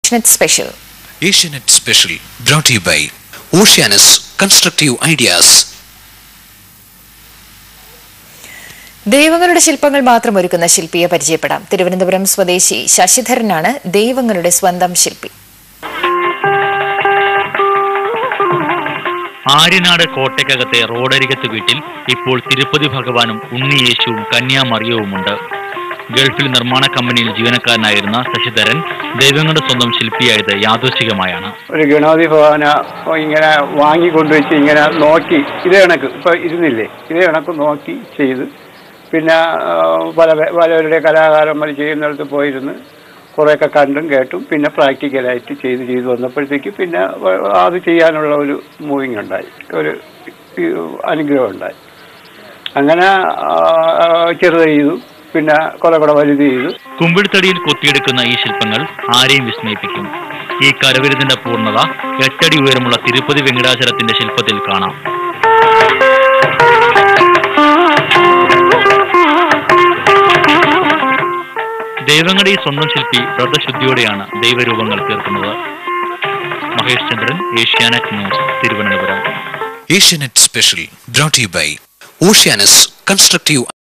Asianet special Asianet Special brought to you by Oceanus Constructive Ideas. ദൈവങ്ങളുടെ ശില്പങ്ങൾ മാത്രം ഒരുക്കുന്ന ശില്പിയെ പരിചയപ്പെടാം തിരുവനന്തപുരം സ്വദേശി ശശിധരനാണ് ദൈവങ്ങളുടെ സ്വന്തം ശില്പി ആര്യനാട് കോട്ടയ്ക്കകത്തെ റോഡരികത്ത് വീട്ടിൽ ഇപ്പോൾ തിരുപ്പതി ഭഗവാനും ഉണ്ണിയേശുവും കന്യാമറിയവുമുണ്ട് ഗൾഫിൽ നിർമ്മാണ കമ്പനിയിൽ ജീവനക്കാരനായിരുന്ന ശശിധരൻ ദൈവങ്ങളുടെ സ്വന്തം ശില്പിയായത് യാദൃശികമായാണ് ഒരു ഗണപതി ഭവന ഇങ്ങനെ വാങ്ങിക്കൊണ്ടുവച്ച് ഇങ്ങനെ നോക്കി ഇതേ കണക്ക് ഇപ്പൊ ഇരുന്നില്ലേ ഇതേ കണക്ക് നോക്കി ചെയ്ത് പിന്നെ ആ, പല പലവരുടെ കലാകാരന്മാർ ചെയ്യുന്നിടത്ത് പോയിരുന്ന് കുറേയൊക്കെ കണ്ടും കേട്ടും പിന്നെ പ്രാക്ടിക്കലായിട്ട് ചെയ്ത് ചെയ്ത് വന്നപ്പോഴത്തേക്ക് പിന്നെ വ- അത് ചെയ്യാനുള്ള ഒരു മൂവിങ് ഉണ്ടായി ഒരു ഈ അനുഗ്രഹം ഉണ്ടായി അങ്ങനെ ആ, ചെറുത് ചെയ്തു പിന്നെ കുറെ കൂടെ വലുത് ചെയ്തു കുമ്പിടുത്തടിയിൽ കൊത്തിയെടുക്കുന്ന ഈ ശില്പങ്ങൾ ആരെയും വിസ്മയിപ്പിക്കും ഈ കരവിരുതിന്റെ പൂർണ്ണത എട്ടടി ഉയരമുള്ള തിരുപ്പതി വെങ്കടാചലത്തിന്റെ ശില്പത്തിൽ കാണാം ദൈവങ്ങളുടെ ഈ സ്വന്തം ശില്പി വ്രതശുദ്ധിയോടെയാണ് ദൈവരൂപങ്ങൾ തീർക്കുന്നത് Mahesh Chandran Asianet news Thiruvananthapuram Asianet Special brought to you by Oceanus Constructive